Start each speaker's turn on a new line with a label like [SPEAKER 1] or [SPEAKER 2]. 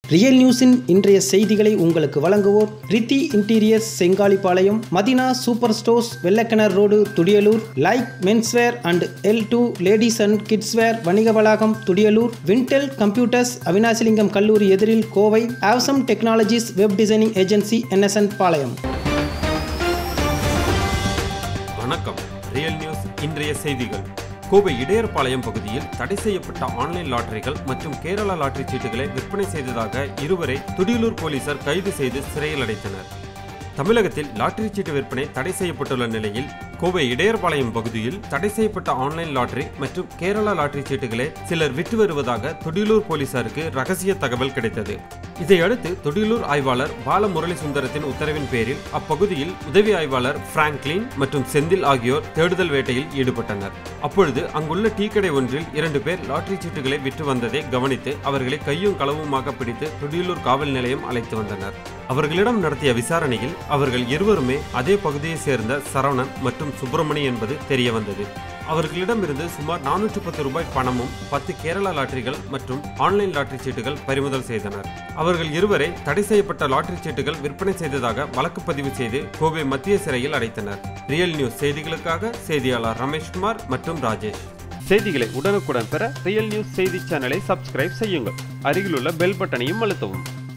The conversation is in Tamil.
[SPEAKER 1] ரியல் நியூஸின் இன்றைய செய்திகளை உங்களுக்கு வழங்குவோர் Riddhi interiors Sengalipalayam Madina super stores Vellakinar road Thudiyalur like menswear and L two ladies and kidswear வணிக வளாகம் துடியலூர் விண்டெல் கம்ப்யூட்டர்ஸ் அவினாசிலிங்கம் கல்லூரி எதிரில் Kovai awesome technologies web designing agency NSN Palayam
[SPEAKER 2] வணக்கம் ரியல் நியூஸ் இன்றைய செய்திகள் கோவை இடையர்பாளையம் பகுதியில் தடை செய்யப்பட்ட ஆன்லைன் லாட்டரிகள் மற்றும் கேரளா லாட்டரி சீட்டுகளை விற்பனை செய்ததாக இருவரை துடியலூர் போலீசார் கைது செய்து சிறையில் அடைத்தனர் தமிழகத்தில் லாட்டரி சீட்டு விற்பனை தடை செய்யப்பட்டுள்ள நிலையில் கோவை இடையர்பாளையம் பகுதியில் தடை செய்யப்பட்ட ஆன்லைன் லாட்டரி மற்றும் கேரளா லாட்டரி சீட்டுகளை சிலர் விற்று வருவதாக துடியலூர் போலீசாருக்கு ரகசிய தகவல் கிடைத்தது இதையடுத்து துடியலூர் ஆய்வாளர் பால முரளி சுந்தரத்தின் உத்தரவின் பேரில் அப்பகுதியில் உதவி ஆய்வாளர் பிராங்க்லின் மற்றும் செந்தில் ஆகியோர் தேடுதல் வேட்டையில் ஈடுபட்டனர் அப்பொழுது அங்குள்ள டீ கடை ஒன்றில் இரண்டு பேர் லாட்டரி சீட்டுகளை விற்று வந்ததை கவனித்து அவர்களை கையும் களவுமாக பிடித்து துடியலூர் காவல் நிலையம் அழைத்து வந்தனர் அவர்களிடம் நடத்திய விசாரணையில் அவர்கள் இருவருமே அதே பகுதியை சேர்ந்த சரவணன் மற்றும் சுப்பிரமணி என்பது தெரிய வந்தது அவர்களிடமிருந்து சுமார் நானூற்று பத்து ரூபாய் பணமும் பத்து கேரளா லாட்டரிகள் மற்றும் ஆன்லைன் லாட்டரி சீட்டுகள் பறிமுதல் செய்தனர் அவர்கள் இருவரை தடை செய்யப்பட்ட லாட்டரி சீட்டுகள் விற்பனை செய்ததாக வழக்கு பதிவு செய்து கோவை மத்திய சிறையில் அடைத்தனர் ரியல் நியூஸ் செய்திகளுக்காக செய்தியாளர் ரமேஷ்குமார் மற்றும் ராஜேஷ் செய்திகளை உடனுக்குடன் பெற ரியல் நியூஸ் செய்தி சேனலை சப்ஸ்கிரைப் செய்யுங்கள் அருகிலுள்ள பெல் பட்டனையும் அழுத்தவும்